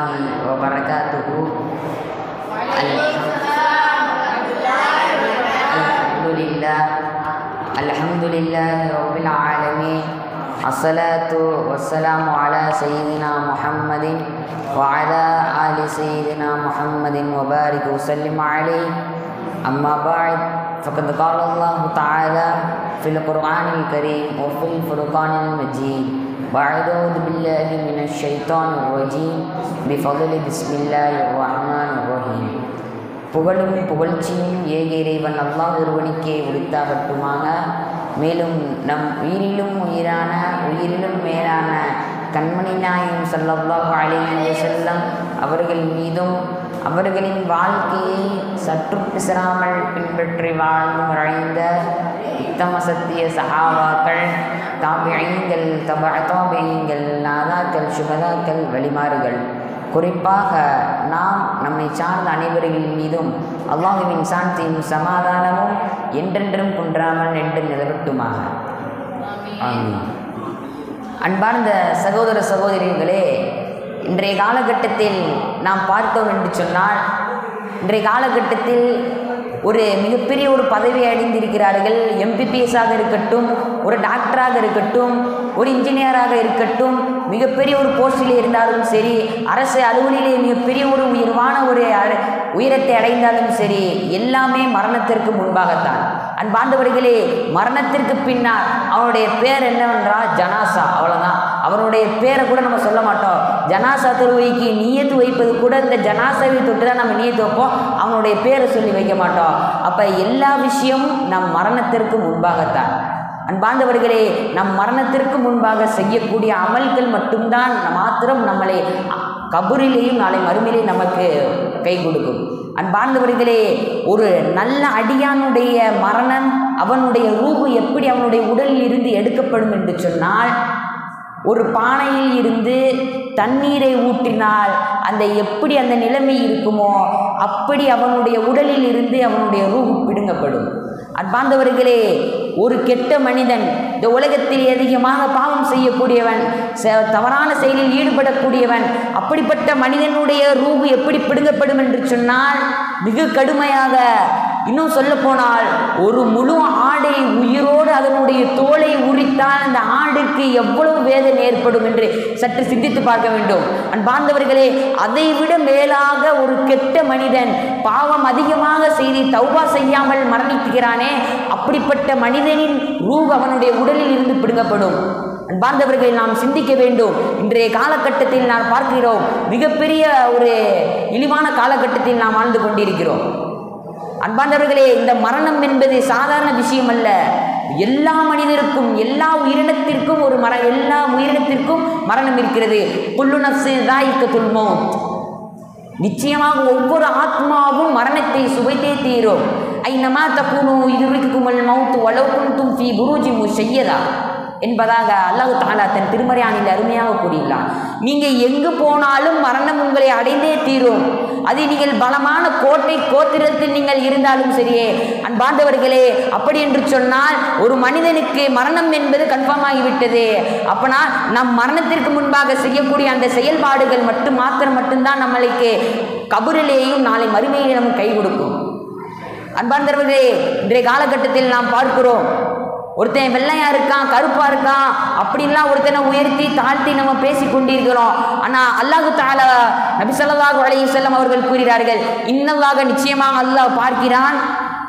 الله وبركاته الحمد لله الحمد لله رب العالمين الصلاة والسلام على سيدنا محمد وعلى آل سيدنا محمد وبارك وسلم عليه أما بعد فقد قال الله تعالى في القرآن الكريم وفي الفرقان المجيد وأعوذ بالله من الشيطان الرجيم بفضل بسم الله الرحمن الرحيم புகழும் புகழ்ச்சியும் ஏக இறைவன் அல்லாஹ் ஒருவனுக்கே உரித்தாகட்டுமாக மேலும் நம் உயிரிலும் உயிரான உயிரிலும் மேலான கண்மணி நாயம் சல்லல்லாஹு அலைஹி வஸல்லம் அவர்கள் மீதும் அவர்களின் வாழ்க்கையை சற்று பிசராமல் பின்பற்றி வாழ்ந்து மறைந்த உத்தம சத்திய சஹாபாக்கள் தாபியங்கள் தப தாபியங்கள் நாதாக்கள் சுகதாக்கள் வழிமாறுகள் குறிப்பாக நாம் நம்மை சார்ந்த அனைவர்களின் மீதும் அல்லாஹுவின் சாந்தியும் சமாதானமும் என்றென்றும் குன்றாமல் என்று நிலவட்டுமாக ஆமீன் அன்பார்ந்த சகோதர சகோதரிகளே இன்றைய காலகட்டத்தில் நாம் பார்த்தோம் என்று சொன்னால் இன்றைய காலகட்டத்தில் ஒரு மிகப்பெரிய ஒரு பதவி அடைந்திருக்கிறார்கள் எம்பிபிஎஸ்ஸாக இருக்கட்டும் ஒரு டாக்டராக இருக்கட்டும் ஒரு இன்ஜினியராக இருக்கட்டும் மிகப்பெரிய ஒரு போஸ்டில் இருந்தாலும் சரி அரசு அலுவலிலே மிகப்பெரிய ஒரு உயர்வான ஒரு அட- உயரத்தை அடைந்தாலும் சரி எல்லாமே மரணத்திற்கு முன்பாகத்தான் அன்பாண்டவர்களே மரணத்திற்கு பின்னால் அவனுடைய பேர் என்னவென்றால் ஜனாசா அவ்வளோதான் அவனுடைய பேரை கூட நம்ம சொல்ல மாட்டோம் ஜனாசா தொழுவைக்கு நீயத்து வைப்பது கூட இந்த ஜனாசாவை தொட்டு தான் நம்ம நீயத்து வைப்போம் அவனுடைய பேரை சொல்லி வைக்க மாட்டோம் அப்போ எல்லா விஷயமும் நம் மரணத்திற்கு முன்பாகத்தான் அன்பார்ந்தவர்களே நம் மரணத்திற்கு முன்பாக செய்யக்கூடிய அமல்கள் மட்டும்தான் மாத்திரம் நம்மளை கபூரிலேயும் நாளை மறுமையிலே நமக்கு கை கொடுக்கும் அன்பார்ந்தவர்களே ஒரு நல்ல அடியானுடைய மரணம் அவனுடைய ரூபு எப்படி அவனுடைய உடலில் இருந்து எடுக்கப்படும் என்று சொன்னால் ஒரு பானையில் இருந்து தண்ணீரை ஊற்றினால் அந்த எப்படி அந்த நிலைமை இருக்குமோ அப்படி அவனுடைய உடலில் இருந்து அவனுடைய ரூபு பிடுங்கப்படும் அன்பார்ந்தவர்களே ஒரு கெட்ட மனிதன் இந்த உலகத்தில் அதிகமாக பாவம் செய்யக்கூடியவன் ச- தவறான செயலில் ஈடுபடக்கூடியவன் அப்படிப்பட்ட மனிதனுடைய ரூபு எப்படி பிடுங்கப்படும் என்று சொன்னால் மிக கடுமையாக இன்னும் சொல்ல போனால் ஒரு முழு ஆடை உயிரோடு அதனுடைய தோலை உரித்தால் அந்த ஆடுக்கு எவ்வளவு வேதனை ஏற்படும் என்று சற்று சிந்தித்து பார்க்க வேண்டும் அன்பார்ந்தவர்களே அதை விட மேலாக ஒரு கெட்ட மனிதன் பாவம் அதிகமாக செய்து தௌபா செய்யாமல் மரணிக்கிறானே அப்படிப்பட்ட மனிதனின் ரூபு அவனுடைய உடலில் இருந்து பிடுங்கப்படும் அன்பார்ந்தவர்களை நாம் சிந்திக்க வேண்டும் இன்றைய காலகட்டத்தில் நாம் பார்க்கிறோம் மிகப்பெரிய ஒரு இழிவான காலகட்டத்தில் நாம் வாழ்ந்து கொண்டிருக்கிறோம் அன்பார்ந்தவர்களே இந்த மரணம் என்பது சாதாரண விஷயம் அல்ல எல்லா மனிதருக்கும் எல்லா உயிரினத்திற்கும் ஒரு மர எல்லா உயிரினத்திற்கும் மரணம் இருக்கிறது புல்லு நப்சு தாய்க்கத்துல் மௌத் நிச்சயமாக ஒவ்வொரு ஆத்மாவும் மரணத்தை சுவைத்தே தீரும் ஐநமா தக்குனு இதுரிக்குமல் மவுத்து வளவுக்கும் தும் ஃபி குருஜி முஷையதா என்பதாக அல்லாஹ் தாலா தன் திருமறையானில் அருமையாக கூறியுள்ளார் நீங்கள் எங்கு போனாலும் மரணம் உங்களை அடைந்தே தீரும் அது நீங்கள் பலமான கோட்டை கோத்திரத்தில் நீங்கள் இருந்தாலும் சரியே அன்பார்ந்தவர்களே அப்படி என்று சொன்னால் ஒரு மனிதனுக்கு மரணம் என்பது கன்ஃபார்ம் ஆகிவிட்டது அப்பனா நம் மரணத்திற்கு முன்பாக செய்யக்கூடிய அந்த செயல்பாடுகள் மட்டும் மாத்திரம் மட்டும்தான் நம்மளுக்கு கபரிலேயும் நாளை மறுமையிலே நமக்கு கை கொடுக்கும் அன்பார்ந்தவர்களே இன்றைய காலகட்டத்தில் நாம் பார்க்கிறோம் ஒருத்தன் வெள்ளையா இருக்கான் கருப்பா இருக்கான் அப்படின்லாம் ஒருத்தனை உயர்த்தி தாழ்த்தி நம்ம பேசி கொண்டிருக்கிறோம் ஆனா அல்லாஹு தாலா நபி ஸல்லல்லாஹு அலைஹி வஸல்லம் அவர்கள் கூறுகிறார்கள் இன்னல்லாக நிச்சயமாக அல்லாஹ் பார்க்கிறான்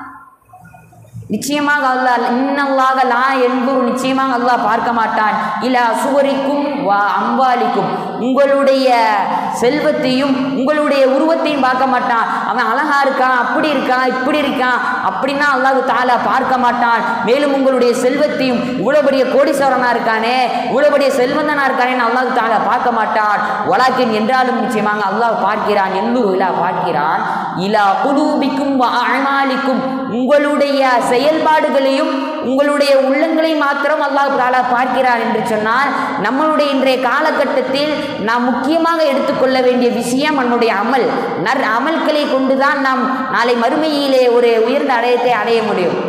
நிச்சயமாக அல்லாஹ் இன்னல்லாக லா என்பது நிச்சயமாக அல்லாஹ் பார்க்க மாட்டான் இல்ல சுவரிக்கும் வா அம்பாலிக்கும் உங்களுடைய செல்வத்தையும் உங்களுடைய உருவத்தையும் பார்க்க மாட்டான் அவன் அழகா இருக்கான் அப்படி இருக்கான் இப்படி இருக்கான் அப்படின்னா அல்லாஹ் தாலா பார்க்க மாட்டான் மேலும் உங்களுடைய செல்வத்தையும் இவ்வளோ பெரிய கோடீஸ்வரனா இருக்கானே இவ்வளோ பெரிய செல்வந்தனா இருக்கானேன்னு அல்லாஹ் தாலா பார்க்க மாட்டான் வலாக்கின் என்றாலும் நிச்சயமாக அல்லாஹ் பார்க்கிறான் எல்லூர் இலா பார்க்கிறான் இலா குலூபிக்கும் அமாலிக்கும் உங்களுடைய செயல்பாடுகளையும் உங்களுடைய உள்ளங்களை மாத்திரம் அல்லாஹ் தாலா பார்க்கிறார் என்று சொன்னால் நம்மளுடைய இன்றைய காலகட்டத்தில் நாம் முக்கியமாக எடுத்துக்கொள்ள வேண்டிய விஷயம் நம்முடைய அமல் நற் அமல்களை கொண்டுதான் நாம் நாளை மறுமையிலே ஒரு உயர்ந்த அடையத்தை அடைய முடியும்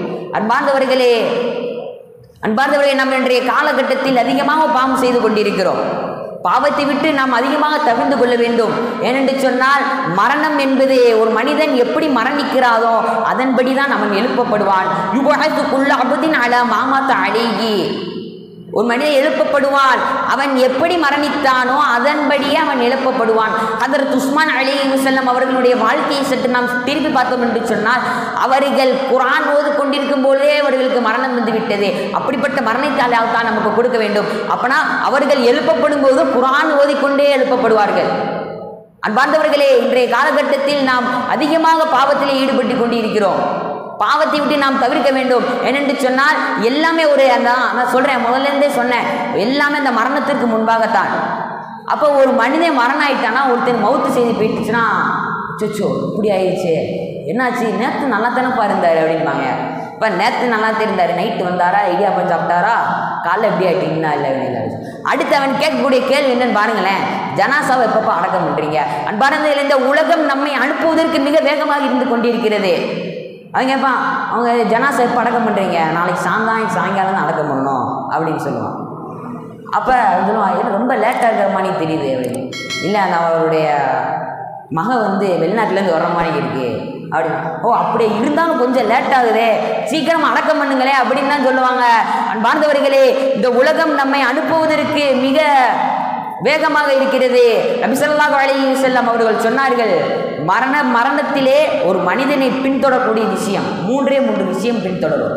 அன்பார்ந்தவர்களே அன்பார்ந்தவர்களே நம்ம இன்றைய காலகட்டத்தில் அதிகமாக பாவம் செய்து கொண்டிருக்கிறோம் பாவத்தை விட்டு நாம் அதிகமாக தவிர்ந்து கொள்ள வேண்டும் ஏனென்று சொன்னால் மரணம் என்பது ஒரு மனிதன் எப்படி மரணிக்கிறாதோ அதன்படி தான் அவன் எழுப்பப்படுவான் யுபஹத்துக்குள்ள அபுதின் அல மாமாத்த அழகி ஒரு மனிதன் எழுப்பப்படுவான் அவன் எப்படி மரணித்தானோ அதன்படியே அவன் எழுப்பப்படுவான் அதற்கு உஸ்மான் அலி செல்லம் அவர்களுடைய வாழ்க்கையை சற்று நாம் திருப்பி பார்த்தோம் என்று சொன்னால் அவர்கள் குரான் ஓது கொண்டிருக்கும் போதே அவர்களுக்கு மரணம் வந்து விட்டது அப்படிப்பட்ட மரணத்தால் தான் நமக்கு கொடுக்க வேண்டும் அப்பனா அவர்கள் எழுப்பப்படும் போது குரான் ஓதிக்கொண்டே எழுப்பப்படுவார்கள் அன்பார்ந்தவர்களே இன்றைய காலகட்டத்தில் நாம் அதிகமாக பாவத்திலே ஈடுபட்டு கொண்டிருக்கிறோம் பாவத்தை விட்டு நாம் தவிர்க்க வேண்டும் ஏனென்று சொன்னால் எல்லாமே ஒரு அந்த நான் சொல்கிறேன் முதல்ல இருந்தே சொன்னேன் எல்லாமே அந்த மரணத்திற்கு முன்பாகத்தான் அப்போ ஒரு மனிதன் மரணம் ஆயிட்டானா ஒருத்தன் மவுத்து செய்தி போயிட்டுச்சுன்னா சொச்சோ இப்படி ஆயிடுச்சு என்னாச்சு நேற்று நல்லா தானப்பா இருந்தார் அப்படின்பாங்க இப்போ நேற்று நல்லா தெரிந்தார் நைட்டு வந்தாரா இடியாப்பம் சாப்பிட்டாரா காலைல எப்படி ஆயிட்டீங்கன்னா இல்லை இல்லை அடுத்து அவன் கேட்கக்கூடிய கேள்வி என்னன்னு பாருங்களேன் ஜனாசாவை எப்பப்போ அடக்கம் பண்ணுறீங்க அன்பானதில் இந்த உலகம் நம்மை அனுப்புவதற்கு மிக வேகமாக இருந்து கொண்டிருக்கிறது அவங்க கேட்பான் அவங்க ஜனாசை எப்போ அடக்கம் பண்ணுறீங்க நாளைக்கு சாயங்காலம் சாயங்காலம் தான் அடக்கம் பண்ணணும் அப்படின்னு சொல்லுவான் அப்போ சொல்லுவான் என்ன ரொம்ப லேட்டாக இருக்கிற மாதிரி தெரியுது அப்படின்னு இல்லை அந்த அவருடைய மகன் வந்து வெளிநாட்டிலேருந்து வர்ற மாதிரி இருக்கு அப்படின்னு ஓ அப்படியே இருந்தாலும் கொஞ்சம் லேட் ஆகுதே சீக்கிரம் அடக்கம் பண்ணுங்களே அப்படின்னு தான் சொல்லுவாங்க அன்பார்ந்தவர்களே இந்த உலகம் நம்மை அனுப்புவதற்கு மிக வேகமாக இருக்கிறது நபிசல்லாஹு அலைஹி செல்லம் அவர்கள் சொன்னார்கள் மரண மரணத்திலே ஒரு மனிதனை பின்தொடரக்கூடிய விஷயம் மூன்றே மூன்று விஷயம் பின்தொடரும்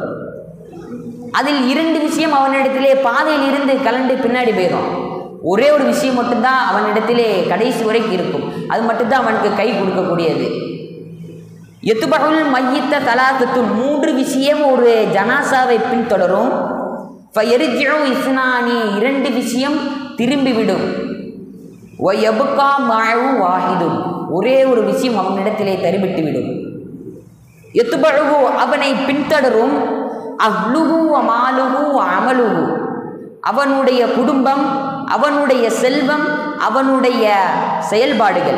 அதில் இரண்டு விஷயம் அவனிடத்திலே பாதையில் இருந்து கலண்டு பின்னாடி போயிடும் ஒரே ஒரு விஷயம் மட்டும்தான் அவனிடத்திலே கடைசி வரைக்கும் இருக்கும் அது மட்டும்தான் அவனுக்கு கை கொடுக்கக்கூடியது எத்துபகுல் மையித்த தலாக்கத்து மூன்று விஷயம் ஒரு ஜனாசாவை பின்தொடரும் ஃபயரிஜிஉ இஸ்னானி இரண்டு விஷயம் திரும்பிவிடும் ஒயபுக்கா மாவு வாஹிதும் ஒரே ஒரு விஷயம் அவனிடத்திலே தரிவிட்டு விடும் எத்துபழுகு அவனை பின்தொடரும் அஹ்லுகு அமாலுகு அமலுகு அவனுடைய குடும்பம் அவனுடைய செல்வம் அவனுடைய செயல்பாடுகள்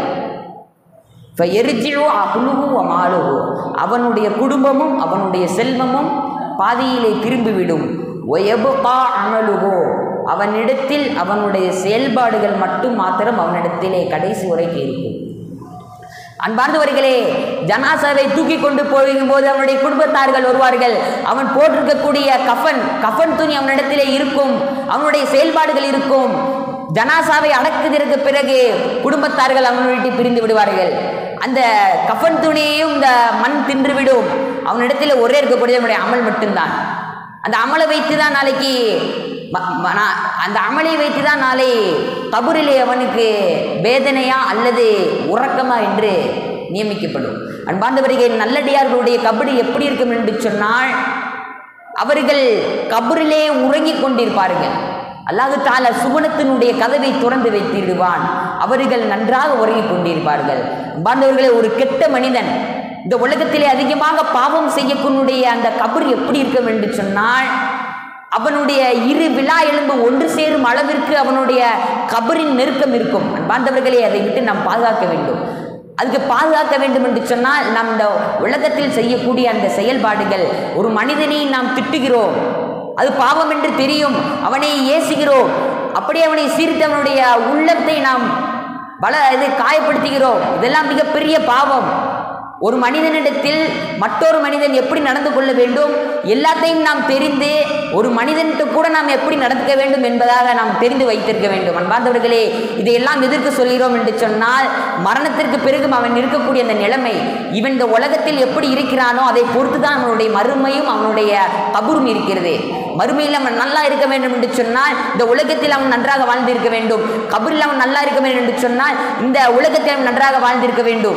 எரிஜியோ அகுலுகு அமாலுகு அவனுடைய குடும்பமும் அவனுடைய செல்வமும் பாதியிலே திரும்பிவிடும் ஒயபுகா அமலுகோ அவனிடத்தில் அவனுடைய செயல்பாடுகள் மட்டும் மாத்திரம் அவனிடத்திலே கடைசி வரைக்கும் இருக்கும் அன்பார்ந்தவர்களே ஜனாசாவை தூக்கி கொண்டு போகும்போது அவனுடைய குடும்பத்தார்கள் வருவார்கள் அவன் போட்டிருக்கக்கூடிய கஃபன் கஃபன் துணி அவனிடத்திலே இருக்கும் அவனுடைய செயல்பாடுகள் இருக்கும் ஜனாசாவை அடக்குவதற்கு பிறகு குடும்பத்தார்கள் அவனை விட்டு பிரிந்து விடுவார்கள் அந்த கஃபன் துணியையும் இந்த மண் தின்றுவிடும் அவனிடத்தில் ஒரே இருக்கக்கூடிய அவனுடைய அமல் மட்டும்தான் அந்த அமலை வைத்து தான் நாளைக்கு ம- ம- நான் அந்த அமலை வைத்து தான் நாளை கபரிலே அவனுக்கு வேதனையா அல்லது உறக்கமா என்று நியமிக்கப்படும் அன்பார்ந்தவர்கள் நல்லடியார்களுடைய கபடி எப்படி இருக்கும் என்று சொன்னால் அவர்கள் கபரிலே உறங்கிக் கொண்டிருப்பார்கள் அல்லாஹு தாலா சுகுணத்தினுடைய கதவை திறந்து வைத்திடுவான் அவர்கள் நன்றாக உறங்கிக் கொண்டிருப்பார்கள் அன்பார்ந்தவர்களே ஒரு கெட்ட மனிதன் இந்த உலகத்திலே அதிகமாக பாவம் செய்யக்கூடிய அந்த கபர் எப்படி இருக்கும் என்று சொன்னால் அவனுடைய இரு விழா எலும்பு ஒன்று சேரும் அளவிற்கு அவனுடைய கபரின் நெருக்கம் இருக்கும் அன்பார்ந்தவர்களே அதை விட்டு நாம் பாதுகாக்க வேண்டும் அதுக்கு பாதுகாக்க வேண்டும் என்று சொன்னால் நாம் இந்த உலகத்தில் செய்யக்கூடிய அந்த செயல்பாடுகள் ஒரு மனிதனை நாம் திட்டுகிறோம் அது பாவம் என்று தெரியும் அவனை ஏசுகிறோம் அப்படியே அவனை சீர்த்து அவனுடைய உள்ளத்தை நாம் பல இது காயப்படுத்துகிறோம் இதெல்லாம் மிகப்பெரிய பாவம் ஒரு மனிதனிடத்தில் மற்றொரு மனிதன் எப்படி நடந்து கொள்ள வேண்டும் எல்லாத்தையும் நாம் தெரிந்து ஒரு மனிதன்கிட்ட கூட நாம் எப்படி நடந்துக்க வேண்டும் என்பதாக நாம் தெரிந்து வைத்திருக்க வேண்டும் அன்பார்ந்தவர்களே இதையெல்லாம் எதற்கு சொல்கிறோம் என்று சொன்னால் மரணத்திற்கு பிறகும் அவன் இருக்கக்கூடிய அந்த நிலைமை இவன் இந்த உலகத்தில் எப்படி இருக்கிறானோ அதை பொறுத்து தான் அவனுடைய மறுமையும் அவனுடைய கபரும் இருக்கிறது மறுமையில் அவன் நல்லா இருக்க வேண்டும் என்று சொன்னால் இந்த உலகத்தில் அவன் நன்றாக வாழ்ந்திருக்க வேண்டும் கபரில் அவன் நல்லா இருக்க வேண்டும் என்று சொன்னால் இந்த உலகத்தில் அவன் நன்றாக வாழ்ந்திருக்க வேண்டும்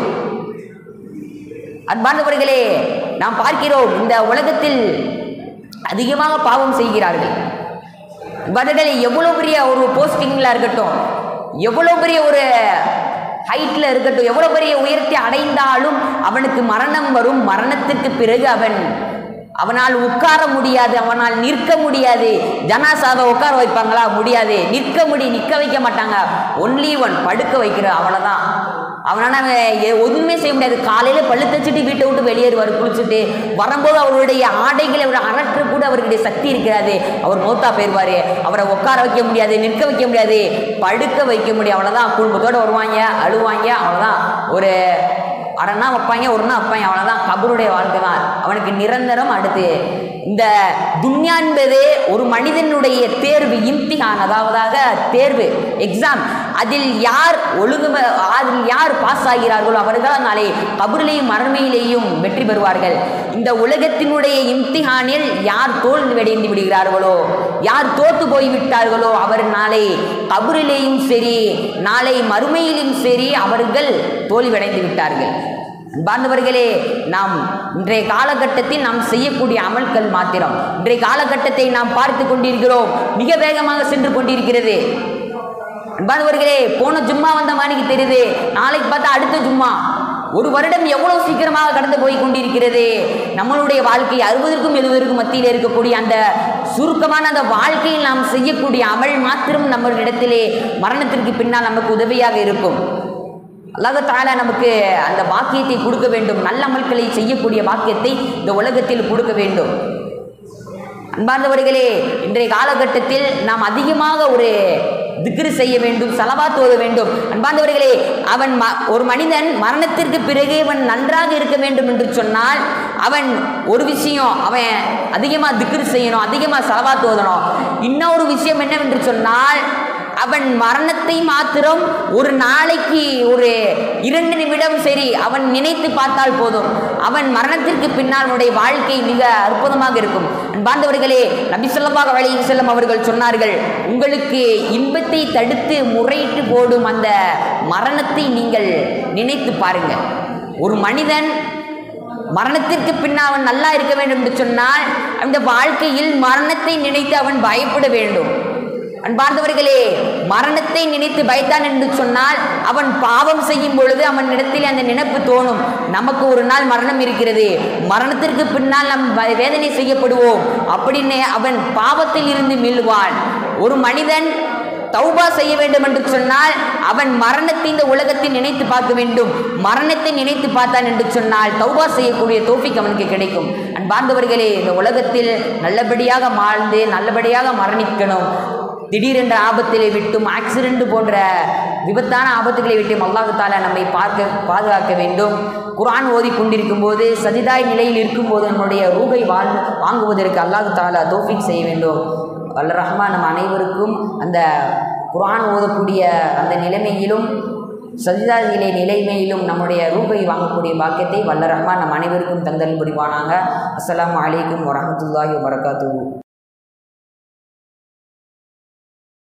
அன்பார்ந்தவர்களே நாம் பார்க்கிறோம் இந்த உலகத்தில் அதிகமாக பாவம் செய்கிறார்கள் இவர்கள் எவ்வளோ பெரிய ஒரு போஸ்டிங்கில் இருக்கட்டும் எவ்வளோ பெரிய ஒரு ஹைட்டில் இருக்கட்டும் எவ்வளோ பெரிய உயரத்தை அடைந்தாலும் அவனுக்கு மரணம் வரும் மரணத்திற்கு பிறகு அவன் அவனால் உட்கார முடியாது அவனால் நிற்க முடியாது ஜனாசாவை உட்கார வைப்பாங்களா முடியாது நிற்க முடி நிற்க வைக்க மாட்டாங்க ஒன்லி ஒன் படுக்க வைக்கிற அவ்வளோதான் அவனால் ஒன்றுமே செய்ய முடியாது காலையில் பல்லு தச்சுட்டு வீட்டை விட்டு வெளியேறுவார் குளிச்சுட்டு வரும்போது அவருடைய ஆடைகளை அவர் அறற்ற கூட அவருடைய சக்தி இருக்கிறாது அவர் மௌத்தா போயிடுவார் அவரை உட்கார வைக்க முடியாது நிற்க வைக்க முடியாது படுக்க வைக்க முடியாது அவ்வளோதான் குடும்பத்தோடு வருவாங்க அழுவாங்க அவ்வளோதான் ஒரு அரை நாள் வைப்பாங்க ஒரு நாள் வைப்பாங்க அவ்வளோதான் கபருடைய வாழ்க்கை தான் அவனுக்கு நிரந்தரம் அடுத்து இந்த துன்யா என்பது ஒரு மனிதனுடைய தேர்வு இம்திகான் அதாவதாக தேர்வு எக்ஸாம் அதில் யார் ஒழுங்கு அதில் யார் பாஸ் ஆகிறார்களோ அவர்கள் நாளை கபரிலேயும் மறுமையிலேயும் வெற்றி பெறுவார்கள் இந்த உலகத்தினுடைய இம்திகானில் யார் தோல்வி அடைந்து விடுகிறார்களோ யார் தோத்து போய்விட்டார்களோ அவர் நாளை கபரிலேயும் சரி நாளை மறுமையிலும் சரி அவர்கள் தோல்வியடைந்து விட்டார்கள் அன்பார்ந்தவர்களே நாம் இன்றைய காலகட்டத்தில் நாம் செய்யக்கூடிய அமல்கள் மாத்திரம் இன்றைய காலகட்டத்தை நாம் பார்த்து கொண்டிருக்கிறோம் மிக வேகமாக சென்று கொண்டிருக்கிறது அன்பார்ந்தவர்களே போன ஜும்மா வந்த மாணிக்கு தெரியுது நாளைக்கு பார்த்தா அடுத்த ஜும்மா ஒரு வருடம் எவ்வளவு சீக்கிரமாக கடந்து போய் கொண்டிருக்கிறது நம்மளுடைய வாழ்க்கை அறுபதற்கும் எழுபதற்கும் மத்தியில் இருக்கக்கூடிய அந்த சுருக்கமான அந்த வாழ்க்கையில் நாம் செய்யக்கூடிய அமல் மாத்திரம் நம்மளிடத்திலே மரணத்திற்கு பின்னால் நமக்கு உதவியாக இருக்கும் அல்லாஹ் தாலா நமக்கு அந்த பாக்கியத்தை கொடுக்க வேண்டும் நல்ல அமல்களை செய்யக்கூடிய பாக்கியத்தை இந்த உலகத்தில் கொடுக்க வேண்டும் அன்பார்ந்தவர்களே இன்றைய காலகட்டத்தில் நாம் அதிகமாக ஒரு திக்ரு செய்ய வேண்டும் சலவாத் ஓத வேண்டும் அன்பார்ந்தவர்களே அவன் ம ஒரு மனிதன் மரணத்திற்கு பிறகு அவன் நன்றாக இருக்க வேண்டும் என்று சொன்னால் அவன் ஒரு விஷயம் அவன் அதிகமாக திக்ரு செய்யணும் அதிகமாக சலவாத் ஓதணும் இன்னொரு விஷயம் என்னவென்று சொன்னால் அவன் மரணத்தை மாத்திரம் ஒரு நாளைக்கு ஒரு இரண்டு நிமிடம் சரி அவன் நினைத்து பார்த்தால் போதும் அவன் மரணத்திற்கு பின்னால் அவனுடைய வாழ்க்கை மிக அற்புதமாக இருக்கும் அன்பார்ந்தவர்களே நபி ஸல்லல்லாஹு அலைஹி வஸல்லம் அவர்கள் சொன்னார்கள் உங்களுக்கு இன்பத்தை தடுத்து முறையிட்டு போடும் அந்த மரணத்தை நீங்கள் நினைத்து பாருங்கள் ஒரு மனிதன் மரணத்திற்கு பின்னால் அவன் நல்லா இருக்க வேண்டும் என்று சொன்னால் அந்த வாழ்க்கையில் மரணத்தை நினைத்து அவன் பயப்பட வேண்டும் அன்பார்ந்தவர்களே மரணத்தை நினைத்து பயத்தான் என்று சொன்னால் அவன் பாவம் செய்யும் பொழுது அவன் இடத்தில் அந்த நினைப்பு தோணும் நமக்கு ஒரு நாள் மரணம் இருக்கிறது மரணத்திற்கு பின்னால் நம் வ- வேதனை செய்யப்படுவோம் அப்படின்னு அவன் பாவத்தில் இருந்து மீள்வான் ஒரு மனிதன் தௌபா செய்ய வேண்டும் என்று சொன்னால் அவன் மரணத்தை இந்த உலகத்தில் நினைத்து பார்க்க வேண்டும் மரணத்தை நினைத்து பார்த்தான் என்று சொன்னால் தௌபா செய்யக்கூடிய தோஃபிக் அவனுக்கு கிடைக்கும் அன்பார்ந்தவர்களே இந்த உலகத்தில் நல்லபடியாக வாழ்ந்து நல்லபடியாக மரணிக்கணும் திடீரென்ற ஆபத்திலே விட்டும் ஆக்சிடென்ட் போன்ற விபத்தான ஆபத்துகளை விட்டும் அல்லாஹு தாலா நம்மை பார்க்க பாதுகாக்க வேண்டும் குர்ஆன் ஓதி கொண்டிருக்கும் போது சஜிதாய் நிலையில் இருக்கும்போது நம்முடைய ரூபை வாழ் வாங்குவதற்கு அல்லாஹு தாலா தோஃபிக் செய்ய வேண்டும் வல்ல ரஹ்மான் நம் அனைவருக்கும் அந்த குர்ஆன் ஓதக்கூடிய அந்த நிலைமையிலும் சஜிதா நிலை நிலைமையிலும் நம்முடைய ரூபை வாங்கக்கூடிய பாக்கியத்தை வல்ல ரஹ்மான் நம் அனைவருக்கும் தந்தல் புரிவானாங்க அஸ்ஸலாமு அலைக்கும் வரஹ்மத்துல்லாஹி வபரகாத்துஹு